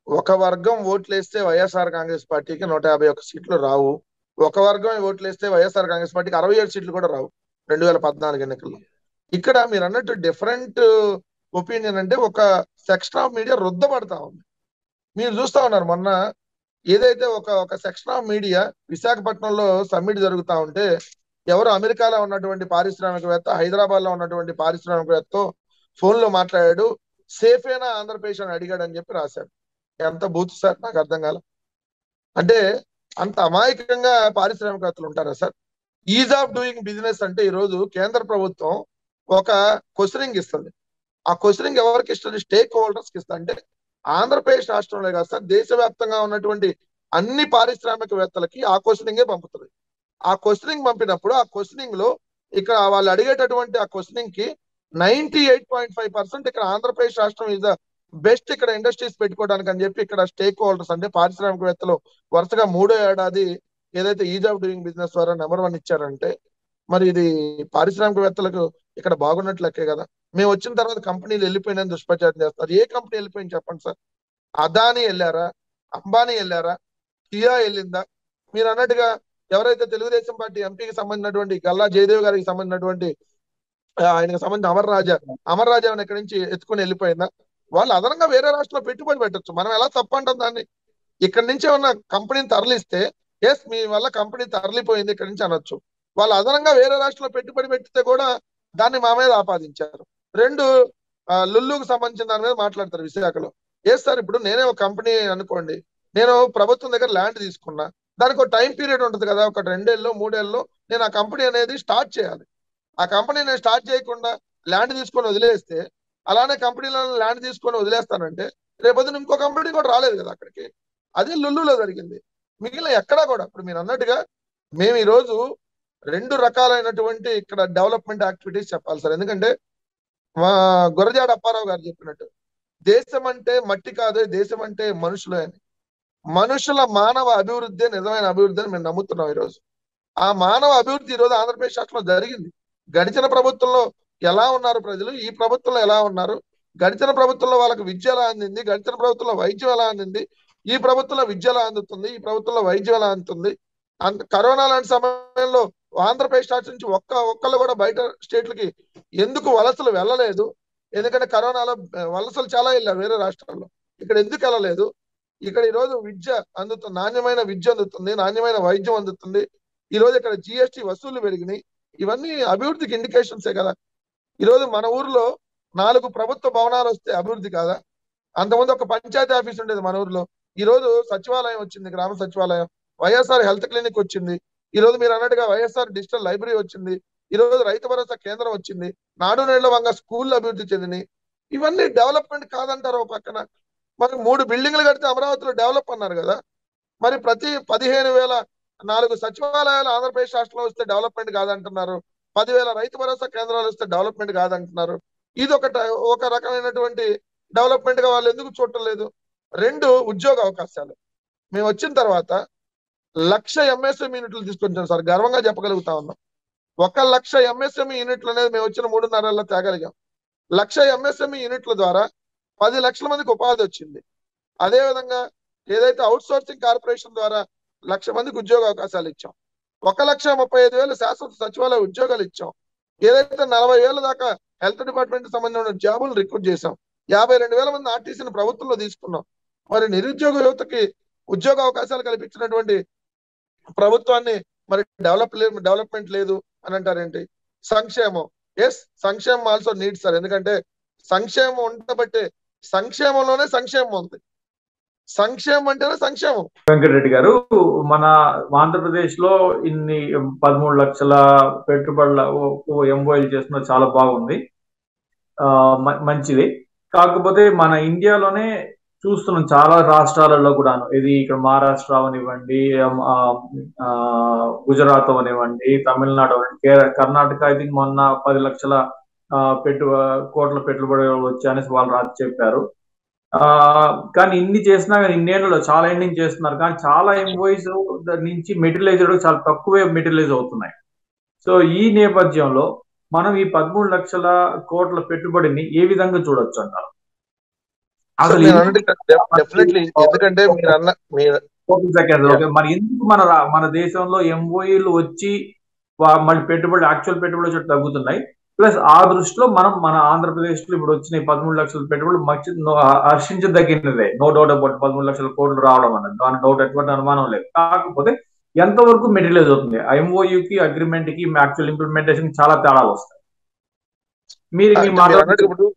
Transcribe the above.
ఒక వర్గం ఓట్లు వేస్తే వైఎస్ఆర్ కాంగ్రెస్ పార్టీకి నూట యాభై ఒక్క సీట్లు రావు ఒక వర్గం ఓట్లు వేస్తే వైఎస్ఆర్ కాంగ్రెస్ పార్టీకి అరవై ఏడు సీట్లు కూడా రావు రెండు వేల పద్నాలుగు ఎన్నికల్లో ఇక్కడ మీరు అన్నట్టు డిఫరెంట్ ఒపీనియన్ అంటే ఒక సెక్షన్ ఆఫ్ మీడియా రుద్దపడతా ఉంది మీరు చూస్తా ఉన్నారు మొన్న ఏదైతే ఒక ఒక సెక్షన్ ఆఫ్ మీడియా విశాఖపట్నంలో సమ్మిట్ జరుగుతా ఉంటే ఎవరు అమెరికాలో ఉన్నటువంటి పారిశ్రామికవేత్త హైదరాబాద్ లో ఉన్నటువంటి పారిశ్రామికవేత్తతో ఫోన్ లో మాట్లాడాడు సేఫేనా ఆంధ్రప్రదేశ్ అని అడిగాడు అని చెప్పి రాశాడు ఎంత బూత్ సార్ నాకు అర్థం కాల అంటే అంత అమాయకంగా పారిశ్రామికవేత్తలు ఉంటారా sir ease of doing business అంటే ఈ రోజు కేంద్ర ప్రభుత్వం ఒక క్వశ్చనింగ్ ఇస్తుంది ఆ క్వశ్చనింగ్ ఎవరికి ఇస్తుంది స్టేక్ హోల్డర్స్ కి ఇస్తుంది అంటే ఆంధ్రప్రదేశ్ రాష్ట్రంలో కాదు సార్ దేశవ్యాప్తంగా ఉన్నటువంటి అన్ని పారిశ్రామికవేత్తలకి ఆ క్వశ్చనింగే పంపుతుంది ఆ క్వశ్చనింగ్ పంపినప్పుడు ఆ క్వశ్చనింగ్ లో ఇక్కడ వాళ్ళు అడిగేటటువంటి ఆ క్వశ్చనింగ్ కి ninety eight point five percent ఇక్కడ ఆంధ్రప్రదేశ్ రాష్ట్రం ఇస్ ద బెస్ట్ ఇక్కడ ఇండస్ట్రీస్ పెట్టుకోవడానికి అని చెప్పి ఇక్కడ స్టేక్ హోల్డర్స్ అంటే పారిశ్రామికవేత్తలు వరుసగా మూడో ఏడాది ఏదైతే ఈజ్ ఆఫ్ డూయింగ్ బిజినెస్ ద్వారా నెంబర్ వన్ ఇచ్చారంటే మరి ఇది పారిశ్రామికవేత్తలకు ఇక్కడ బాగున్నట్లకే కదా మేము వచ్చిన తర్వాత కంపెనీలు వెళ్ళిపోయిన దుష్ప్రచారం చేస్తారు ఏ కంపెనీ వెళ్ళిపోయింది చెప్పండి సార్ అదాని వెళ్ళారా అంబానీ వెళ్ళారా కియా వెళ్ళిందా మీరు అన్నట్టుగా ఎవరైతే తెలుగుదేశం పార్టీ ఎంపీకి సంబంధించినటువంటి గల్లా జయదేవ్ గారికి సంబంధించినటువంటి ఆ, ఆయనకు సంబంధించిన అమర్ రాజా అమర్ రాజా ఏమైనా ఇక్కడి నుంచి ఎత్తుకొని వెళ్ళిపోయిందా వాళ్ళు అదనంగా వేరే రాష్ట్రంలో పెట్టుబడి పెట్టొచ్చు మనం ఎలా తప్పంటాం దాన్ని ఇక్కడి నుంచి ఏమన్నా కంపెనీని తరలిస్తే ఎస్ మీ వల్ల కంపెనీ తరలిపోయింది ఇక్కడి నుంచి అనొచ్చు వాళ్ళు అదనంగా వేరే రాష్ట్రంలో పెట్టుబడి పెట్టితే కూడా దాన్ని మా మీద ఆపాదించారు రెండు ఆ, లుల్లుకు సంబంధించిన దాని మీద మాట్లాడతారు విశాఖలో ఏ సార్ ఇప్పుడు నేనే ఒక కంపెనీ అనుకోండి నేను ప్రభుత్వం దగ్గర ల్యాండ్ తీసుకున్నా దానికి ఒక టైం పీరియడ్ ఉంటుంది కదా ఒక రెండేళ్ళు మూడేళ్ళు నేను ఆ కంపెనీ అనేది స్టార్ట్ చేయాలి ఆ కంపెనీ నేను స్టార్ట్ చేయకుండా ల్యాండ్ తీసుకొని వదిలేస్తే అలానే కంపెనీలను ల్యాండ్ తీసుకొని వదిలేస్తానంటే రేపొద్దున ఇంకో కంపెనీ కూడా రాలేదు కదా అక్కడికి అదే లుల్లులో జరిగింది మిగిలిన ఎక్కడా కూడా ఇప్పుడు మీరు అన్నట్టుగా మేము ఈ రోజు రెండు రకాలైనటువంటి ఇక్కడ డెవలప్మెంట్ యాక్టివిటీస్ చెప్పాలి సార్ ఎందుకంటే మా గురజాడ అప్పారావు గారు చెప్పినట్టు దేశం అంటే మట్టి కాదు దేశం అంటే మనుషులే అని మనుషుల మానవ అభివృద్ధి నిజమైన అభివృద్ధి అని మేము నమ్ముతున్నాం ఈరోజు ఆ మానవ అభివృద్ధి ఈరోజు ఆంధ్రప్రదేశ్ రాష్ట్రంలో జరిగింది గడిచిన ప్రభుత్వంలో ఎలా ఉన్నారు ప్రజలు ఈ ప్రభుత్వంలో ఎలా ఉన్నారు గడిచిన ప్రభుత్వంలో వాళ్ళకి విద్య ఎలా అందింది గడిచిన ప్రభుత్వంలో వైద్యం ఎలా అందింది ఈ ప్రభుత్వంలో విద్య ఎలా అందుతుంది ఈ ప్రభుత్వంలో వైద్యం ఎలా అందుతుంది అంత కరోనా లాంటి సమయంలో ఆంధ్రప్రదేశ్ రాష్ట్రం నుంచి ఒక్క ఒక్కళ్ళు కూడా బయట స్టేట్లకి ఎందుకు వలసలు వెళ్ళలేదు ఎందుకంటే కరోనాలో ఆ, వలసలు చాలా వెళ్ళారు వేరే రాష్ట్రాల్లో ఇక్కడ ఎందుకు వెళ్ళలేదు ఇక్కడ ఈ రోజు విద్య అందుతుంది నాణ్యమైన విద్య అందుతుంది నాణ్యమైన వైద్యం అందుతుంది ఈ రోజు ఇక్కడ జిఎస్టి వసూళ్లు పెరిగినాయి ఇవన్నీ అభివృద్ధికి ఇండికేషన్సే కదా ఈ రోజు మన ఊర్లో నాలుగు ప్రభుత్వ భవనాలు వస్తే అభివృద్ధి కాదా అంతకుముందు ఒక పంచాయతీ ఆఫీస్ ఉండేది మన ఊర్లో ఈ రోజు సచివాలయం వచ్చింది గ్రామ సచివాలయం వైఎస్ఆర్ హెల్త్ క్లినిక్ వచ్చింది ఈ రోజు మీరు అన్నట్టుగా వైఎస్ఆర్ డిజిటల్ లైబ్రరీ వచ్చింది ఈ రోజు రైతు భరోసా కేంద్రం వచ్చింది నాడు నేళ్ల వంగ స్కూల్ అభివృద్ధి చెందినాయి ఇవన్నీ డెవలప్మెంట్ కాదంటారు ఒక పక్కన మరి మూడు బిల్డింగ్లు కడితే అమరావతిలో డెవలప్ అన్నారు కదా మరి ప్రతి పదిహేను వేల నాలుగు సచివాలయాలు ఆంధ్రప్రదేశ్ రాష్ట్రంలో వస్తే డెవలప్మెంట్ కాదంటున్నారు పదివేల రైతు భరోసా కేంద్రాలు వస్తే డెవలప్మెంట్ కాదంటున్నారు ఇది ఒక ఒక రకమైనటువంటి డెవలప్మెంట్ గా వాళ్ళు ఎందుకు చూడటం లేదు రెండు ఉద్యోగ అవకాశాలు మేము వచ్చిన తర్వాత లక్ష ఎంఎస్ఎం యూనిట్లు తీసుకొచ్చాం సార్ గర్వంగా చెప్పగలుగుతా ఉన్నాం ఒక లక్ష ఎంఎస్ఎంఈ యూనిట్లు అనేది మేము వచ్చిన మూడున్నరల్లో తేగలిగాం లక్ష ఎంఎస్ఎంఈ యూనిట్ల ద్వారా పది లక్షల మందికి ఉపాధి వచ్చింది అదే విధంగా ఏదైతే అవుట్ సోర్సింగ్ కార్పొరేషన్ ద్వారా లక్ష మందికి ఉద్యోగ అవకాశాలు ఇచ్చాం ఒక లక్ష ముప్పై ఐదు వేలు శాశ్వత సచివాలయ ఉద్యోగాలు ఇచ్చాం ఏదైతే నలభై వేల దాకా హెల్త్ డిపార్ట్మెంట్ సంబంధించిన జాబులు రిక్రూట్ చేశాం యాభై రెండు వేల మంది ఆర్టీసీని ప్రభుత్వంలో తీసుకున్నాం మరి నిరుద్యోగ యువతకి ఉద్యోగ అవకాశాలు కల్పించినటువంటి ప్రభుత్వాన్ని మరి డెవలప్ డెవలప్మెంట్ లేదు అని అంటారేంటి సంక్షేమం ఎస్ సంక్షేమం ఆల్సో నీడ్ సార్ ఎందుకంటే సంక్షేమం ఉండబట్టే సంక్షేమంలోనే సంక్షేమం ఉంది సంక్షేమం అంటేనే సంక్షేమం వెంకటరెడ్డి గారు మన ఆంధ్రప్రదేశ్ లో ఇన్ని పదమూడు లక్షల పెట్టుబడుల ఎంఓఎల్ చేస్తున్న చాలా బాగుంది ఆ, మ- మంచిది కాకపోతే మన ఇండియాలోనే చూస్తున్నాం చాలా రాష్ట్రాలలో కూడాను ఇది ఇక్కడ మహారాష్ట్ర అవనివ్వండి ఆమ్, ఆ, ఆ, గుజరాత్ అవనివ్వండి తమిళనాడు అవనివ్వండి కేర- కర్ణాటక ఐ థింక్ మొన్న పది లక్షల ఆ, పెట్టు కోట్ల పెట్టుబడులు వచ్చాయనేసి వాళ్ళు రాసి చెప్పారు ఆ కానీ ఇన్ని చేసినా కానీ ఇన్నేళ్లలో చాలా ఎండింగ్ చేస్తున్నారు కానీ చాలా ఎంప్లాయీస్ నుంచి మెటీరియలైజ్ చాలా తక్కువే మెటీరియలైజ్ అవుతున్నాయి సో ఈ నేపథ్యంలో మనం ఈ పదమూడు లక్షల కోట్ల పెట్టుబడిని ఏ విధంగా చూడొచ్చు అంటారు అసలు నేను ఎందుకు అన్నట్టు డెఫినెట్లీ ఎందుకంటే మీరు అన్న మీరు ఓకే సెకండ్స్ ఓకే మరి ఎందుకు మన రా- మన దేశంలో ఎంఓఈలు వచ్చి వా- మళ్ళీ పెట్టుబడులు యాక్చువల్ పెట్టుబడులు వచ్చి తగ్గుతున్నాయి ప్లస్ ఆ దృష్టిలో మనం మన ఆంధ్రప్రదేశ్ లో ఇప్పుడు వచ్చిన ఈ పదమూడు లక్షల పెట్టుబడులు మంచి నో- హర్షించదగినదే నో డౌట్ అబౌట్ పదమూడు లక్షల కోట్లు రావడం అన్నది దాని డౌట్ ఎటువంటి అనుమానం లేదు కాకపోతే ఎంతవరకు మెటీరియలైజ్ అవుతుంది ఎంఓయూ కి అగ్రిమెంట్ కి యాక్చువల్ ఇంప్లిమెంటేషన్ చాలా తేడాలు వస్తాయి మీరు మీ అంటే మీరు మాట అన్నట్టు ఇప్పుడు